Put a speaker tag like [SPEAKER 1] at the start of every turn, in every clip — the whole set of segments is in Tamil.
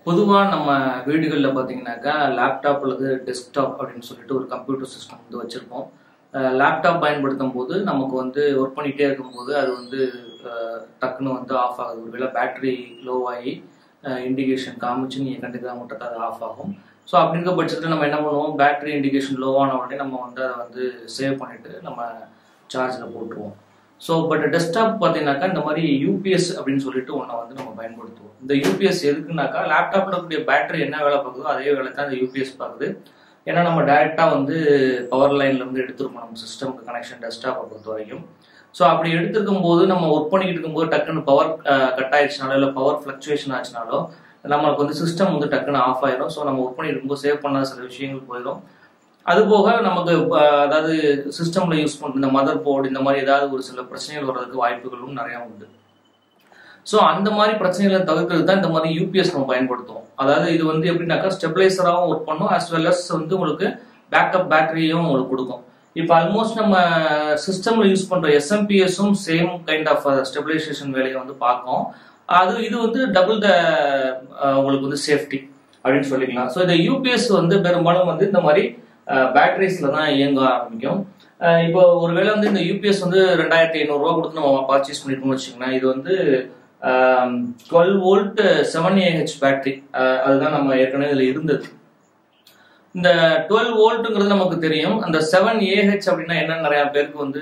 [SPEAKER 1] பொதுவாக நம்ம வீடுகளில் பார்த்தீங்கன்னாக்கா லேப்டாப் அல்லது டெஸ்க்டாப் அப்படின்னு சொல்லிட்டு ஒரு கம்ப்யூட்டர் சிஸ்டம் வந்து வச்சுருப்போம் லேப்டாப் பயன்படுத்தும் போது நமக்கு வந்து ஒர்க் பண்ணிகிட்டே இருக்கும்போது அது வந்து அஹ், டக்குன்னு வந்து ஆஃப் ஆகுது ஒருவேளை பேட்டரி லோ ஆகி இண்டிகேஷன் காமிச்சு நீங்கள் கண்டுக்காம விட்டது அது ஆஃப் ஆகும் ஸோ அப்படி இருக்க பட்சத்தில் நம்ம என்ன பண்ணுவோம் பேட்டரி இண்டிகேஷன் லோவான உடனே நம்ம வந்து அதை வந்து சேவ் பண்ணிவிட்டு நம்ம சார்ஜில் போட்டுருவோம் ஸோ பட் டெஸ்க்டாப் பார்த்தீங்கன்னாக்கா இந்த மாதிரி யூபிஎஸ் அப்படின்னு சொல்லிட்டு ஒன்றை வந்து நம்ம பயன்படுத்துவோம் இந்த யூபிஎஸ் எதுக்குனாக்கா லேப்டாப்பில் இருக்கக்கூடிய பேட்டரி என்ன வேலை பார்க்குதோ அதே வேலை தான் இந்த யூபிஎஸ் பார்க்குது ஏன்னா நம்ம டைரெக்டாக வந்து பவர் லைன்ல இருந்து எடுத்துருப்போம் நம்ம சிஸ்டம்க்கு கனெக்ஷன் டெஸ்க்டாப்பை பொறுத்த வரைக்கும் ஸோ அப்படி எடுத்திருக்கும் போது நம்ம ஒர்க் பண்ணிக்கிட்டு இருக்கும்போது டக்குன்னு பவர் கட் ஆயிடுச்சுனாலோ இல்லை பவர் ஃப்ளக்சுவேஷன் ஆச்சுனாலோ நம்மளுக்கு வந்து சிஸ்டம் வந்து டக்குன்னு ஆஃப் ஆயிரும் ஸோ நம்ம ஒர்க் பண்ணிட்டு இருக்கும்போது சேவ் பண்ணாத சில விஷயங்கள் போயிடும் அது போக நமக்கு அஹ், அதாவது சிஸ்டம்ல யூஸ் பண்ற இந்த மதர் போர்டு இந்த மாதிரி ஏதாவது ஒரு சில பிரச்சனைகள் வர்றதுக்கு வாய்ப்புகளும் நிறைய உண்டு ஸோ அந்த மாதிரி பிரச்சனைகளை தவிர்க்கிறது தான் இந்த மாதிரி யூபிஎஸ் நம்ம பயன்படுத்துவோம் அதாவது இது வந்து எப்படின்னாக்கா ஸ்டெபிளைசராகவும் ஒர்க் பண்ணும் as well as வந்து உங்களுக்கு பேக்கப் பேட்டரியும் உங்களுக்கு கொடுக்கும் இப்போ ஆல்மோஸ்ட் நம்ம சிஸ்டம்ல யூஸ் பண்ற எஸ்எம்பிஎஸும் சேம் கைண்ட் ஆஃப் ஸ்டெபிலைசேஷன் வேலையை வந்து பார்க்கும் அது இது வந்து டபுள் த உங்களுக்கு வந்து சேஃப்டி அப்படின்னு சொல்லிக்கலாம் ஸோ இந்த யூபிஎஸ் வந்து பெரும்பாலும் வந்து இந்த மாதிரி பேட்டரிஸ்ல தான் இயங்க ஆரம்பிக்கும் அஹ் இப்போ ஒருவேளை வந்து இந்த யூபிஎஸ் வந்து ரெண்டாயிரத்தி ஐநூறுரூவா கொடுத்து நம்ம பர்ச்சேஸ் பண்ணிருக்கோம்னு வச்சுக்கோங்களேன் இது வந்து twelve volt seven AH battery அதுதான் நம்ம ஏற்கனவே இதில் இருந்தது இந்த டுவெல் வோல்ட்டுங்கிறது நமக்கு தெரியும் அந்த செவன் ஏஹெச் அப்படின்னா என்னன்னு நிறைய பேருக்கு வந்து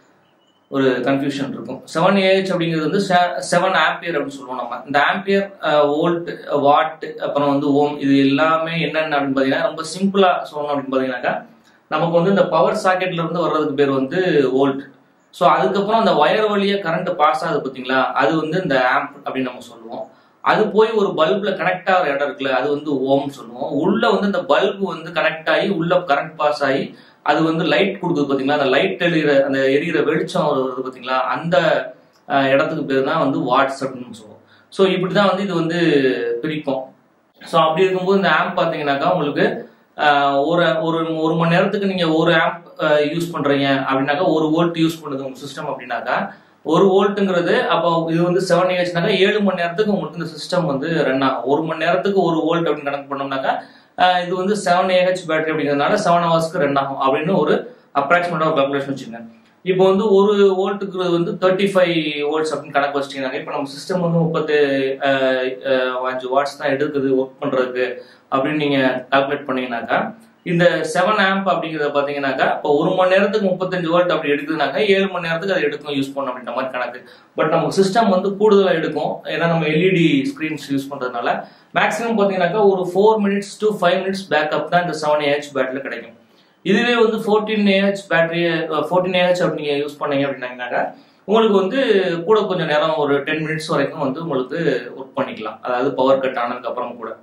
[SPEAKER 1] ஒரு கன்ஃபியூஷன் இருக்கும் செவன் ஏஹெச் அப்படிங்கிறது வந்து செவன் ஆம்பியர் அப்படின்னு சொல்லுவோம் நம்ம இந்த ஆம்பியர் வோல்ட் வாட் அப்புறம் வந்து ஓம் இது எல்லாமே என்னென்ன அப்படின்னு பார்த்தீங்கன்னா ரொம்ப சிம்பிளா சொல்லணும் அப்படின்னு பார்த்தீங்கன்னாக்கா நமக்கு வந்து இந்த பவர் சாக்கெட்ல இருந்து வர்றதுக்கு பேர் வந்து வோல்ட் ஸோ அதுக்கப்புறம் அந்த ஒயர் வழியா கரண்ட் பாஸ் ஆகுது பார்த்தீங்களா அது வந்து இந்த ஆம்ப் அப்படின்னு நம்ம சொல்லுவோம் அது போய் ஒரு பல்ப்ல கனெக்ட் ஆகிற இடம் இருக்குல்ல அது வந்து ஓம்னு சொல்லுவோம் உள்ள வந்து இந்த பல்பு வந்து கனெக்ட் ஆகி உள்ள கரண்ட் பாஸ் ஆகி அது வந்து லைட் கொடுக்குது பாத்தீங்களா அந்த லைட் எரியிற அந்த எரியிற வெளிச்சம் வருது பாத்தீங்களா அந்த அஹ், இடத்துக்கு பேர் தான் வந்து வாட்ஸ் அப்படின்னு சொல்லுவோம் ஸோ இப்படிதான் வந்து இது வந்து பிரிக்கும் ஸோ அப்படி இருக்கும்போது இந்த ஆம்ப் பார்த்தீங்கன்னாக்கா உங்களுக்கு அஹ், ஒரு ஒரு ஒரு மணி நேரத்துக்கு நீங்க ஒரு ஆம்ப் யூஸ் பண்றீங்க அப்படின்னாக்கா ஒரு வோல்ட் யூஸ் பண்ணுது உங்க சிஸ்டம் அப்படின்னாக்கா ஒரு வோல்ட்டுங்கிறது அப்போ இது வந்து செவன் ஏஹெச்னாக்கா ஏழு மணி நேரத்துக்கு உங்களுக்கு இந்த சிஸ்டம் வந்து ரன் ஆகும் ஒரு மணி நேரத்துக்கு ஒரு வோல்ட் அப்படின்னு கணக்கு பண்ணோம்னாக்கா அஹ், இது வந்து செவன் ஏஹெச் பேட்டரி அப்படிங்கிறதுனால செவன் ஹவர்ஸ்க்கு ரன் ஆகும் அப்படின்னு ஒரு அப்ராக்சிமேட்டாக ஒரு கால்குலேஷன் வச்சுக்கோங்க இப்போ வந்து ஒரு வோல்ட்டுக்கு வந்து தேர்ட்டி ஃபைவ் வோல்ட்ஸ் அப்படின்னு கணக்கு வச்சிட்டீங்கன்னா இப்போ நம்ம சிஸ்டம் வந்து முப்பத்து அஹ், அஹ், அஞ்சு வாட்ஸ் தான் எடுக்குது ஒர்க் பண்றதுக்கு அப்படின்னு நீங்க கால்குலேட் பண்ணீங்கன்னாக்கா இந்த செவன் ஆம்ப் அப்படிங்கிறத பாத்தீங்கன்னாக்கா இப்போ ஒரு மணி நேரத்துக்கு முப்பத்தஞ்சு வோல்ட் அப்படி எடுக்குதுனாக்கா ஏழு மணி நேரத்துக்கு அதை எடுக்கும் யூஸ் பண்ணும் அப்படின்ற மாதிரி கணக்கு பட் நம்ம சிஸ்டம் வந்து கூடுதலாக எடுக்கும் ஏன்னா நம்ம எல்இடி ஸ்க்ரீன்ஸ் யூஸ் பண்றதுனால மேக்ஸிமம் பாத்தீங்கன்னாக்கா ஒரு four minutes to five minutes backup தான் இந்த செவன் ஏஹெச் பேட்டரியில் கிடைக்கும் இதுவே வந்து fourteen AH battery fourteen AH அப்படி நீங்க யூஸ் பண்ணீங்க அப்படின்னாக்கா உங்களுக்கு வந்து கூட கொஞ்சம் நேரம் ஒரு டென் மினிட்ஸ் வரைக்கும் வந்து உங்களுக்கு ஒர்க் பண்ணிக்கலாம் அதாவது பவர் கட் ஆனதுக்கு அப்புறம் கூட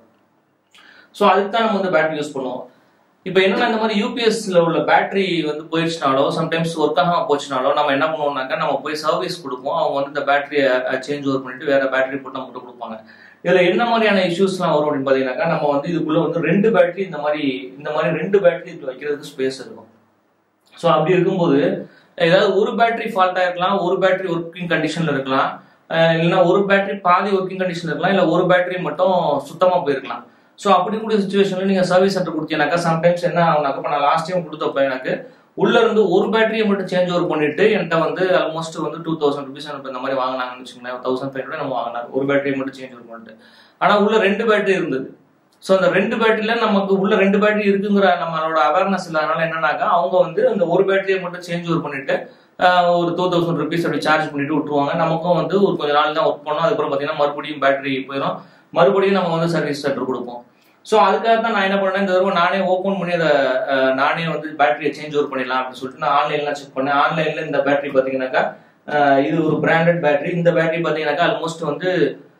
[SPEAKER 1] ஸோ அதுக்கு தான் நம்ம வந்து பேட்டரி யூஸ் பண்ணுவோம் இப்போ என்னன்னா இந்த மாதிரி யூபிஎஸ்ல உள்ள பேட்டரி வந்து போயிடுச்சுனாலோ சம்டைம்ஸ் ஒர்க் ஆகாம போச்சுனாலோ நம்ம என்ன பண்ணுவோம்னாக்கா நம்ம போய் சர்வீஸ் கொடுப்போம் அவங்க வந்து இந்த பேட்டரியை சேஞ்ச் ஓவர் பண்ணிட்டு வேற பேட்டரி போட்டு நமக்கு கொடுப்பாங்க இதுல என்ன மாதிரியான இஷ்யூஸ்லாம் வரும் அப்படின்னு பாத்தீங்கன்னாக்கா நம்ம வந்து இதுக்குள்ள வந்து ரெண்டு பேட்டரி இந்த மாதிரி இந்த மாதிரி ரெண்டு பேட்டரி இதுல வைக்கிறதுக்கு ஸ்பேஸ் இருக்கும் ஸோ அப்படி இருக்கும்போது ஏதாவது ஒரு பேட்டரி ஃபால்ட்டா இருக்கலாம் ஒரு பேட்டரி ஒர்க்கிங் கண்டிஷன்ல இருக்கலாம் அஹ் இல்லைன்னா ஒரு பேட்டரி பாதி ஒர்க்கிங் கண்டிஷன்ல இருக்கலாம் இல்ல ஒரு பேட்டரி மட்டும் சுத்தமா போயிருக்கலாம் ஸோ அப்படி கூடிய சுச்சுவேஷன்ல நீங்க சர்வீஸ் சென்டர் கொடுத்தீங்கன்னாக்கா சம்டைம்ஸ் என்ன ஆகுனாக்கா இப்போ நான் லாஸ்ட் டைம் கொடுத்தப்ப எனக்கு உள்ள இருந்து ஒரு பேட்டரியை மட்டும் சேஞ்ச் ஓவர் பண்ணிட்டு என்கிட்ட வந்து ஆல்மோஸ்ட் வந்து டூ தௌசண்ட் ருபீஸ் எனக்கு இந்த மாதிரி வாங்கினாங்கன்னு வச்சுக்கோங்களேன் தௌசண்ட் ஃபைவ் ஹண்ட்ரட் நம்ம வாங்கினார் ஒரு பேட்டரி மட்டும் சேஞ்ச் ஓவர் பண்ணிட்டு ஆனா உள்ள ரெண்டு பேட்டரி இருந்தது ஸோ அந்த ரெண்டு பேட்டரியில நமக்கு உள்ள ரெண்டு பேட்டரி இருக்குங்கிற நம்மளோட அவேர்னஸ் இல்லாதனால என்னன்னாக்கா அவங்க வந்து அந்த ஒரு பேட்டரியை மட்டும் சேஞ்ச் ஓவர் பண்ணிட்டு ஆஹ், ஒரு டூ தௌசண்ட் ருபீஸ் அப்படி சார்ஜ் பண்ணிட்டு விட்டுருவாங்க நமக்கும் வந்து ஒரு கொஞ்ச நாள் தான் ஒர்க் பண்ணோம் அதுக்கப்புறம் பார்த்தீங்கன்னா மறுபடியும் பேட்டரி போயிடும் மறுபடியும் நம்ம வந்து சர்வீஸ் சென்டர் கொடுப்போம் ஸோ அதுக்காக தான் நான் என்ன பண்ணேன் இந்த தடவை நானே ஓப்பன் பண்ணி அதை ஆஹ், நானே வந்து பேட்டரியை சேஞ்ச் ஓவர் பண்ணிடலாம் அப்படின்னு சொல்லிட்டு நான் ஆன்லைன்லாம் செக் பண்ணேன் ஆன்லைன்ல இந்த பேட்டரி பார்த்தீங்கன்னாக்கா ஆஹ், இது ஒரு பிராண்டட் பேட்டரி இந்த பேட்டரி பார்த்தீங்கன்னாக்கா ஆல்மோஸ்ட் வந்து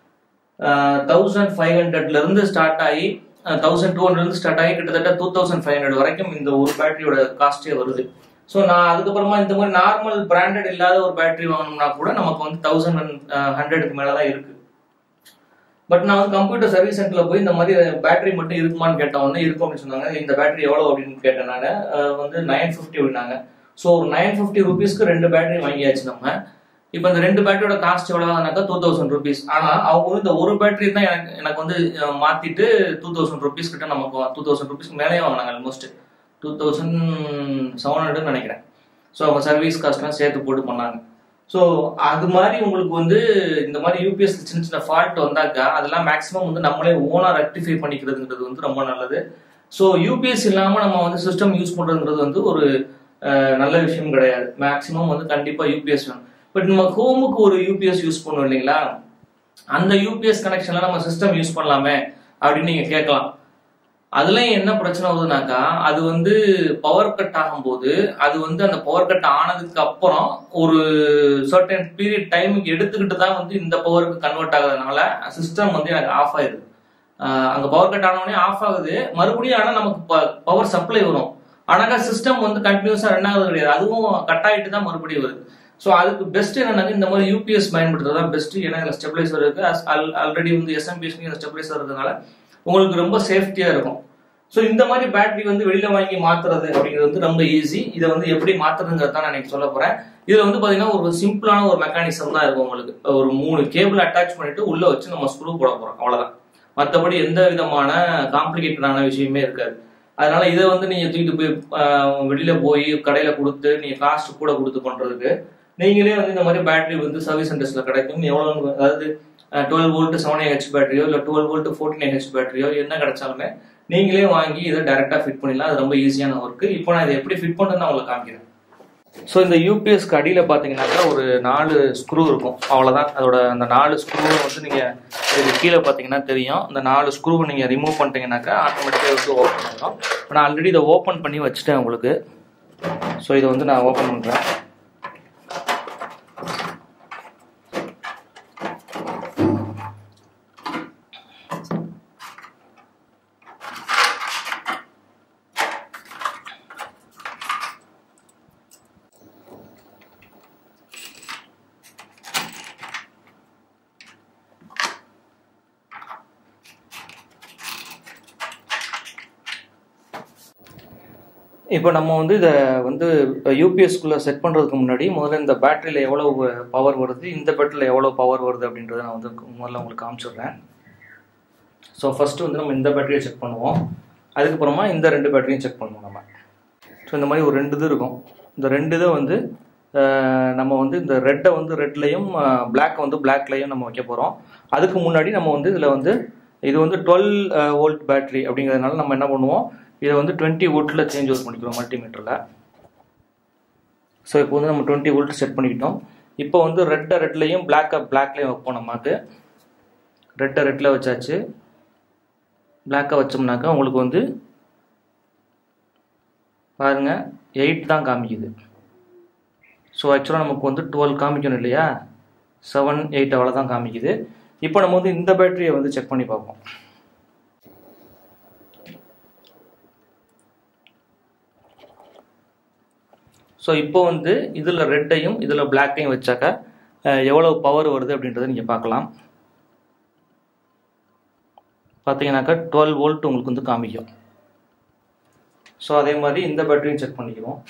[SPEAKER 1] தௌசண்ட் ஃபைவ் ஹண்ட்ரட்ல இருந்து ஸ்டார்ட் ஆகி தௌசண்ட் டூ ஹண்ட்ரட்ல இருந்து ஸ்டார்ட் ஆகி கிட்டத்தட்ட டூ தௌசண்ட் ஃபைவ் ஹண்ட்ரட் வரைக்கும் இந்த ஒரு பேட்டரியோட காஸ்டே வருது ஸோ நான் அதுக்கப்புறமா இந்த மாதிரி நார்மல் பிராண்டட் இல்லாத ஒரு பேட்டரி வாங்கணும்னா கூட நமக்கு வந்து தௌசண்ட் ஹண்ட்ரடுக்கு மேலே தான் இருக்கு பட் நான் வந்து கம்ப்யூட்டர் சர்வீஸ் சென்டர்ல போய் இந்த மாதிரி பேட்டரி மட்டும் இருக்குமான்னு கேட்ட உடனே இருக்கும் அப்படின்னு சொன்னாங்க இந்த பேட்டரி எவ்வளோ அப்படின்னு கேட்டேன் நான் வந்து நைன் ஃபிஃப்டி அப்படின்னாங்க ஸோ ஒரு நைன் ஃபிஃப்டி ருபீஸ்க்கு ரெண்டு பேட்டரி வாங்கியாச்சு நம்ம இப்போ இந்த ரெண்டு பேட்டரியோட காஸ்ட் எவ்வளவுனாக்கா டூ தௌசண்ட் ருபீஸ் ஆனா அவங்க வந்து இந்த ஒரு பேட்டரி தான் எனக்கு எனக்கு வந்து அஹ், மாத்திட்டு டூ தௌசண்ட் ருபீஸ் கிட்ட நமக்கு டூ தௌசண்ட் ருபீஸ் மேலே வாங்கினாங்க almost two thousand seven hundred நினைக்கிறேன் ஸோ அவங்க சர்வீஸ் காஸ்ட்லாம் சேர்த்து போட்டு பண்ணாங்க ஸோ அது மாதிரி உங்களுக்கு வந்து இந்த மாதிரி யூபிஎஸ் சின்ன சின்ன ஃபால்ட் வந்தாக்கா அதெல்லாம் மேக்ஸிமம் வந்து நம்மளே ஓனாக ரெக்டிஃபை பண்ணிக்கிறதுங்கிறது வந்து ரொம்ப நல்லது ஸோ யூபிஎஸ் இல்லாமல் நம்ம வந்து சிஸ்டம் யூஸ் பண்ணுறதுங்கிறது வந்து ஒரு அஹ், நல்ல விஷயம் கிடையாது மேக்ஸிமம் வந்து கண்டிப்பாக யூபிஎஸ் வேணும் பட் நம்ம ஹோமுக்கு ஒரு யூபிஎஸ் யூஸ் பண்ணுவோம் இல்லைங்களா அந்த யூபிஎஸ் கனெக்ஷன்ல நம்ம சிஸ்டம் யூஸ் பண்ணலாமே அப்படின்னு நீங்க கேட்கலாம் அதுலயும் என்ன பிரச்சனை வருதுனாக்கா அது வந்து பவர் கட் ஆகும்போது அது வந்து அந்த பவர் கட் ஆனதுக்கு அப்புறம் ஒரு சர்டன் பீரியட் டைமுக்கு எடுத்துக்கிட்டு தான் வந்து இந்த பவருக்கு கன்வெர்ட் ஆகுறதுனால சிஸ்டம் வந்து எனக்கு ஆஃப் ஆயிடுது ஆஹ் அங்க பவர் கட் ஆனவுடனே ஆஃப் ஆகுது மறுபடியும் ஆனா நமக்கு பவர் சப்ளை வரும் ஆனாக்கா சிஸ்டம் வந்து கண்டினியூஸா ரன் ஆகுது கிடையாது அதுவும் கட் ஆயிட்டு தான் மறுபடியும் வருது ஸோ அதுக்கு பெஸ்ட் என்னன்னாக்க இந்த மாதிரி யூபிஎஸ் பயன்படுத்துறது தான் பெஸ்ட் ஏன்னா இதில் ஸ்டெபிளைசர் இருக்கு ஆல்ரெடி வந்து எஸ்எம்பிஎஸ்க்கு இந்த ஸ்டெபிளைசர் இருக்கிறதுனால உங்களுக்கு ரொம்ப சேஃப்டியா இருக்கும் ஸோ இந்த மாதிரி பேட்டரி வந்து வெளியில வாங்கி மாத்துறது அப்படிங்கிறது வந்து ரொம்ப ஈஸி இதை வந்து எப்படி மாத்துறதுங்கிறது தான் நான் இன்னைக்கு சொல்ல போறேன் இதுல வந்து பாத்தீங்கன்னா ஒரு சிம்பிளான ஒரு மெக்கானிசம் தான் இருக்கும் உங்களுக்கு ஒரு மூணு கேபிள் அட்டாச் பண்ணிட்டு உள்ள வச்சு நம்ம ஸ்க்ரூ போட போறோம் அவ்வளவுதான் மற்றபடி எந்த விதமான காம்ப்ளிகேட்டடான விஷயமே இருக்காது அதனால இதை வந்து நீங்க தூக்கிட்டு போய் ஆஹ், வெளியில போய் கடையில கொடுத்து நீங்க காஸ்ட் கூட கொடுத்து பண்றதுக்கு நீங்களே வந்து இந்த மாதிரி பேட்டரி வந்து சர்வீஸ் சென்டர்ஸ்ல கிடைக்கும் எவ்வளவு அதாவது டுவெல் வோல்ட் செவன் ஏஹெச் பேட்டரியோ இல்லை டுவெல் வோல்ட் ஃபோர்டீன் ஏஹெச் பேட்டரியோ என்ன கிடைச்சாலுமே நீங்களே வாங்கி இதை டைரக்டா ஃபிட் பண்ணிடலாம் அது ரொம்ப ஈஸியான ஒர்க் இப்போ நான் இதை எப்படி ஃபிட் பண்ணுறதுன்னு நான் உங்களுக்கு காமிக்கிறேன் ஸோ இந்த யூபிஎஸ்க்கு அடியில் பார்த்தீங்கன்னாக்கா ஒரு நாலு ஸ்க்ரூ இருக்கும் அவ்வளோதான் அதோட அந்த நாலு ஸ்க்ரூவை வந்து நீங்கள் இதுக்கு கீழே பார்த்தீங்கன்னா தெரியும் இந்த நாலு ஸ்க்ரூவை நீங்கள் ரிமூவ் பண்ணிட்டீங்கன்னாக்கா ஆட்டோமேட்டிக்காக வந்து ஓப்பன் ஆகும் இப்போ நான் ஆல்ரெடி இதை ஓப்பன் பண்ணி வச்சுட்டேன் உங்களுக்கு ஸோ இதை வந்து நான் ஓப்பன் பண்ணுறேன் இப்போ நம்ம வந்து இதை வந்து யூபிஎஸ்குள்ளே செட் பண்ணுறதுக்கு முன்னாடி முதல்ல இந்த பேட்டரியில் எவ்வளோ பவர் வருது இந்த பேட்டரியில் எவ்வளோ பவர் வருது அப்படின்றத நான் வந்து முதல்ல உங்களுக்கு காமிச்சிடுறேன் ஸோ ஃபஸ்ட்டு வந்து நம்ம இந்த பேட்டரியை செக் பண்ணுவோம் அதுக்கப்புறமா இந்த ரெண்டு பேட்டரியும் செக் பண்ணுவோம் நம்ம ஸோ இந்த மாதிரி ஒரு ரெண்டு இது இருக்கும் இந்த ரெண்டு இதை வந்து அஹ், நம்ம வந்து இந்த ரெட்டை வந்து ரெட்லையும் பிளாக் வந்து பிளாக்லையும் நம்ம வைக்க போகிறோம் அதுக்கு முன்னாடி நம்ம வந்து இதில் வந்து இது வந்து டுவெல் வோல்ட் பேட்டரி அப்படிங்கிறதுனால நம்ம என்ன பண்ணுவோம் இதை வந்து டுவெண்ட்டி வோல்ட்டில் சேஞ்ச் ஓவர் பண்ணிக்கிறோம் மல்டிமீட்டரில் ஸோ இப்போ வந்து நம்ம டுவெண்ட்டி வோல்ட் செட் பண்ணிக்கிட்டோம் இப்போ வந்து ரெட்டை ரெட்லையும் பிளாக்கை பிளாக்லையும் வைப்போம் நமக்கு ரெட்டை ரெட்டில் வச்சாச்சு பிளாக்கை வச்சோம்னாக்கா உங்களுக்கு வந்து பாருங்க எயிட் தான் காமிக்குது ஸோ ஆக்சுவலாக நமக்கு வந்து டுவெல் காமிக்கணும் இல்லையா செவன் எயிட் அவ்வளோ தான் காமிக்குது இப்போ நம்ம வந்து இந்த பேட்டரியை வந்து செக் பண்ணி பார்ப்போம் ஸோ இப்போ வந்து இதில் ரெட்டையும் இதில் பிளாக்கையும் வச்சாக்கா அஹ், எவ்வளவு பவர் வருது அப்படின்றத நீங்கள் பார்க்கலாம் பார்த்தீங்கன்னாக்கா டுவெல் வோல்ட் உங்களுக்கு வந்து காமிக்கும் ஸோ அதே மாதிரி இந்த பேட்டரியும் செக் பண்ணிக்குவோம்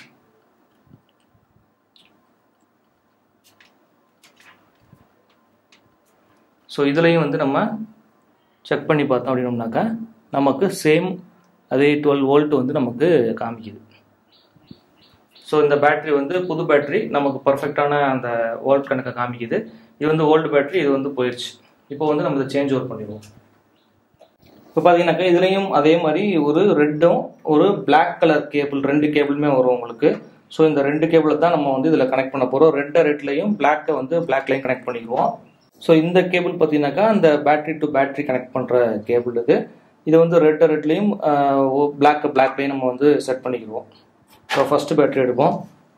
[SPEAKER 1] ஸோ இதுலேயும் வந்து நம்ம செக் பண்ணி பார்த்தோம் அப்படின்னோம்னாக்கா நமக்கு சேம் அதே டுவெல் வோல்ட் வந்து நமக்கு காமிக்குது ஸோ இந்த பேட்டரி வந்து புது பேட்டரி நமக்கு பர்ஃபெக்டான அந்த வோல்ட் கணக்கை காமிக்குது இது வந்து ஓல்டு பேட்டரி இது வந்து போயிடுச்சு இப்போ வந்து நம்ம இதை சேஞ்ச் ஓவர் பண்ணிடுவோம் இப்போ பார்த்தீங்கன்னாக்கா இதுலேயும் அதே மாதிரி ஒரு ரெட்டும் ஒரு Black கலர் கேபிள் ரெண்டு கேபிளுமே வரும் உங்களுக்கு ஸோ இந்த ரெண்டு கேபிளை தான் நம்ம வந்து இதில் கனெக்ட் பண்ண போகிறோம் ரெட்டை ரெட்லையும் பிளாக்கை வந்து பிளாக்லையும் கனெக்ட் பண்ணிக்குவோம் ஸோ இந்த கேபிள் பார்த்தீங்கன்னாக்கா அந்த பேட்டரி டு பேட்டரி கனெக்ட் பண்ணுற கேபிள் இது இது வந்து ரெட்டை ரெட்லையும் பிளாக் பிளாக்லையும் நம்ம வந்து செட் பண்ணிக்குவோம் ஸோ ஃபஸ்ட்டு பேட்டரி எடுப்போம்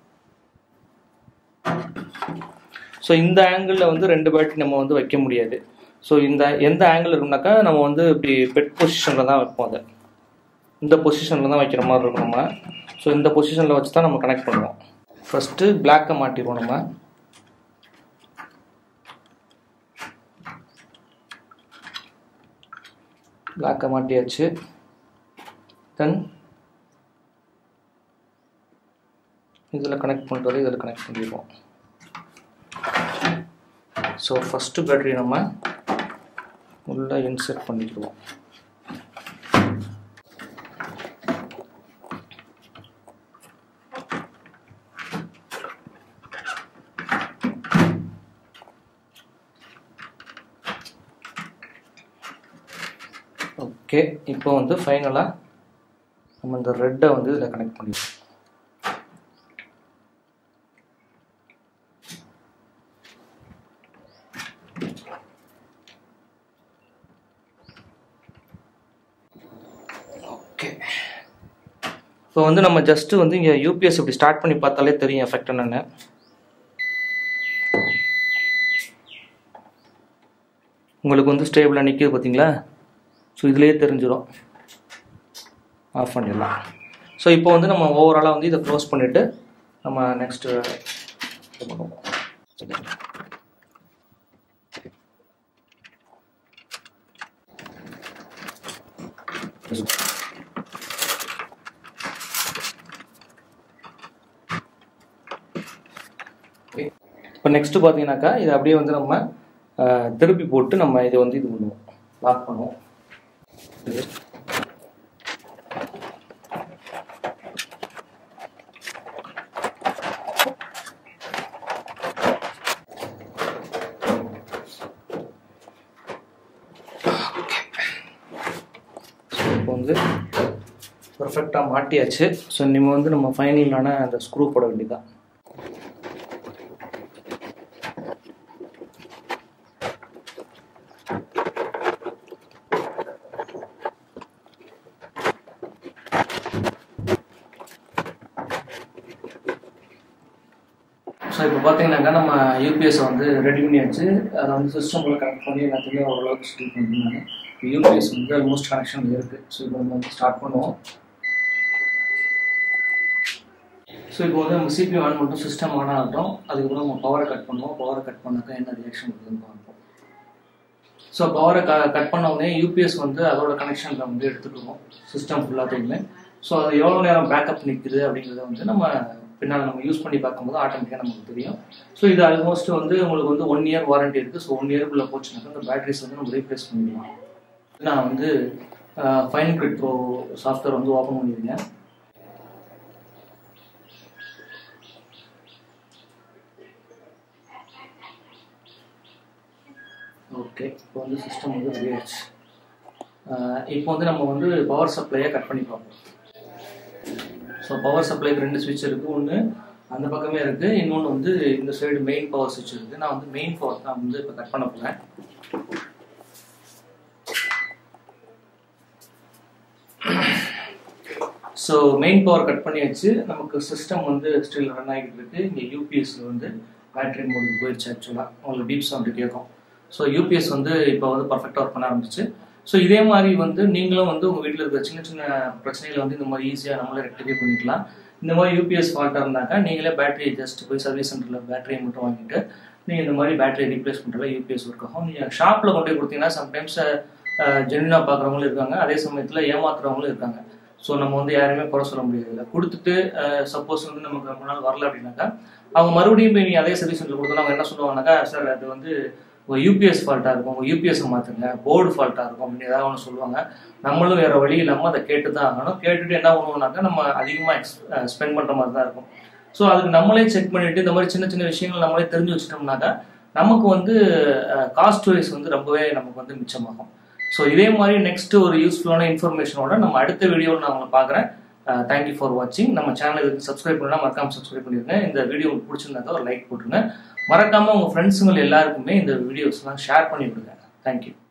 [SPEAKER 1] ஸோ இந்த ஆங்கிளில் வந்து ரெண்டு பேட்டரி நம்ம வந்து வைக்க முடியாது ஸோ இந்த எந்த ஆங்கிள் இருக்கும்னாக்கா நம்ம வந்து இப்படி பெட் பொசிஷனில் தான் வைப்போம் அதை இந்த பொசிஷனில் தான் வைக்கிற மாதிரி இருக்கும் நம்ம ஸோ இந்த பொசிஷனில் வச்சு தான் நம்ம கனெக்ட் பண்ணுவோம் ஃபஸ்ட்டு பிளாக்கை மாட்டிடுவோம் நம்ம பிளாக்கை மாட்டியாச்சு தென் இதில் கனெக்ட் பண்ணுறது இதில் கனெக்ட் பண்ணிடுவோம் ஸோ ஃபஸ்ட்டு பேட்டரி நம்ம உள்ளே இன்செர்ட் பண்ணிக்கிடுவோம் ஓகே இப்போ வந்து ஃபைனலாக நம்ம இந்த ரெட்டை வந்து இதில் கனெக்ட் பண்ணிடுவோம் ஓகே இப்போ வந்து நம்ம ஜஸ்ட்டு வந்து இங்கே யூபிஎஸ் இப்படி ஸ்டார்ட் பண்ணி பார்த்தாலே தெரியும் எஃபெக்ட் என்னென்னு உங்களுக்கு வந்து ஸ்டேபிளாக நிற்கிது பார்த்தீங்களா ஸோ இதுலேயே தெரிஞ்சிடும் ஆஃப் பண்ணிடலாம் ஸோ இப்போ வந்து நம்ம ஓவராலாக வந்து இதை க்ளோஸ் பண்ணிவிட்டு நம்ம நெக்ஸ்ட்டு பண்ணுவோம் இப்போ நெக்ஸ்ட்டு பார்த்தீங்கன்னாக்கா இதை அப்படியே வந்து நம்ம அஹ், திருப்பி போட்டு நம்ம இதை வந்து இது பண்ணுவோம் லாக் பண்ணுவோம் இது ஸோ இப்போ வந்து பர்ஃபெக்டாக மாட்டியாச்சு ஸோ இனிமேல் வந்து நம்ம ஃபைனலான அந்த ஸ்க்ரூ போட வேண்டியதான் ஸோ இப்போ பார்த்தீங்கன்னாக்கா நம்ம யூபிஎஸ் வந்து ரெடி பண்ணியாச்சு அதை வந்து சிஸ்டமில் கனெக்ட் பண்ணி எல்லாத்தையுமே ஓரளவுக்கு ஸ்டில் பண்ணிருந்தாங்க யூபிஎஸ் வந்து ஆல்மோஸ்ட் கனெக்ஷன் இருக்குது ஸோ இப்போ நம்ம வந்து ஸ்டார்ட் பண்ணுவோம் ஸோ இப்போ வந்து நம்ம சிபி ஆன் மட்டும் சிஸ்டம் ஆன் ஆகட்டும் அதுக்கப்புறம் நம்ம பவரை கட் பண்ணுவோம் பவரை கட் பண்ணாக்கா என்ன ரியாக்ஷன் இருக்குதுன்னு பார்ப்போம் ஸோ பவரை க கட் பண்ண உடனே யூபிஎஸ் வந்து அதோட கனெக்ஷனில் வந்து எடுத்துக்குவோம் சிஸ்டம் ஃபுல்லாத்தையுமே ஸோ அது எவ்வளோ நேரம் பேக்கப் நிற்குது அப்படிங்கிறத வந்து நம்ம பின்னால் நம்ம யூஸ் பண்ணி பார்க்கும்போது ஆட்டோமேட்டிக்காக நமக்கு தெரியும் ஸோ இது ஆல்மோஸ்ட் வந்து உங்களுக்கு வந்து ஒன் இயர் வாரண்டி இருக்குது ஸோ ஒன் இயர்க்குள்ளே போச்சுனாக்கா அந்த பேட்டரிஸ் வந்து நம்ம ரீப்ளேஸ் பண்ணிடலாம் நான் வந்து ஃபைன் கிரிட் ப்ரோ சாஃப்ட்வேர் வந்து ஓப்பன் பண்ணியிருக்கேன் ஓகே இப்போ வந்து சிஸ்டம் வந்து ரெடி ஆயிடுச்சு ஆஹ் இப்போ வந்து நம்ம வந்து பவர் சப்ளையை கட் பண்ணி பார்ப்போம் ஸோ பவர் சப்ளைக்கு ரெண்டு சுவிட்ச் இருக்குது ஒன்று அந்த பக்கமே இருக்குது இன்னொன்று வந்து இந்த சைடு மெயின் பவர் சுவிட்ச் இருக்குது நான் வந்து மெயின் பவர் தான் வந்து இப்போ கட் பண்ண போகிறேன் ஸோ மெயின் பவர் கட் பண்ணியாச்சு நமக்கு சிஸ்டம் வந்து ஸ்டில் ரன் ஆகிட்டு இருக்கு இங்கே யூபிஎஸ்ல வந்து பேட்டரி மோடுக்கு போயிடுச்சு ஆக்சுவலாக உங்களுக்கு டீப் சவுண்டு கேட்கும் ஸோ யூபிஎஸ் வந்து இப்போ வந்து பர்ஃபெக்டாக ஒர்க் பண்ண ஆரம்பிச்சு ஸோ இதே மாதிரி வந்து நீங்களும் வந்து உங்கள் வீட்டில் இருக்கிற சின்ன சின்ன பிரச்சனைகளை வந்து இந்த மாதிரி ஈஸியாக நம்மளே ரெக்டிஃபை பண்ணிக்கலாம் இந்த மாதிரி யூபிஎஸ் ஃபால்ட்டாக இருந்தாக்கா நீங்களே பேட்டரி ஜஸ்ட் போய் சர்வீஸ் சென்டரில் பேட்டரியை மட்டும் வாங்கிட்டு நீங்கள் இந்த மாதிரி பேட்டரி ரீப்ளேஸ் பண்ணுறதுல யூபிஎஸ் ஒர்க் ஆகும் நீங்கள் ஷாப்பில் கொண்டு போய் கொடுத்தீங்கன்னா சம்டைம்ஸ் ஜென்யூனாக பார்க்குறவங்களும் இருக்காங்க அதே சமயத்தில் ஏமாத்துறவங்களும் இருக்காங்க ஸோ நம்ம வந்து யாருமே குறை சொல்ல முடியாது இல்லை கொடுத்துட்டு சப்போஸ் வந்து நமக்கு ரொம்ப நாள் வரல அப்படின்னாக்கா அவங்க மறுபடியும் போய் நீங்கள் அதே சர்வீஸ் சென்டர் கொடுத்தா அவங்க என்ன சொல்லுவாங்கனாக்கா சார் அது வந்து உங்கள் யூபிஎஸ் ஃபால்ட்டாக இருக்கும் உங்கள் யூபிஎஸ் மாற்றுங்க போர்டு ஃபால்ட்டாக இருக்கும் அப்படின்னு ஏதாவது ஒன்று சொல்லுவாங்க நம்மளும் வேறு வழி இல்லாமல் அதை கேட்டு தான் ஆகணும் கேட்டுட்டு என்ன பண்ணுவோம்னாக்கா நம்ம அதிகமாக எக்ஸ் ஸ்பெண்ட் பண்ணுற மாதிரி தான் இருக்கும் ஸோ அதுக்கு நம்மளே செக் பண்ணிட்டு இந்த மாதிரி சின்ன சின்ன விஷயங்கள் நம்மளே தெரிஞ்சு வச்சுட்டோம்னாக்கா நமக்கு வந்து காஸ்ட் வைஸ் வந்து ரொம்பவே நமக்கு வந்து மிச்சமாகும் ஸோ இதே மாதிரி நெக்ஸ்ட் ஒரு யூஸ்ஃபுல்லான இன்ஃபர்மேஷனோட நம்ம அடுத்த வீடியோவில் நான் உங்களை பார்க்குறேன் தேங்க்யூ ஃபார் வாட்சிங் நம்ம சேனலுக்கு சப்ஸ்கிரைப் பண்ணலாம் மறக்காம சப்ஸ்கிரைப் பண்ணிருங்க இந்த வீடியோ உங்களுக்கு பிடிச்சிருந்தாக்கா ஒரு லைக் போட்டுருங்க மறக்காம உங்க ஃப்ரெண்ட்ஸுங்க எல்லாருக்குமே இந்த வீடியோஸ்லாம் ஷேர் பண்ணி விடுங்க தேங்க்யூ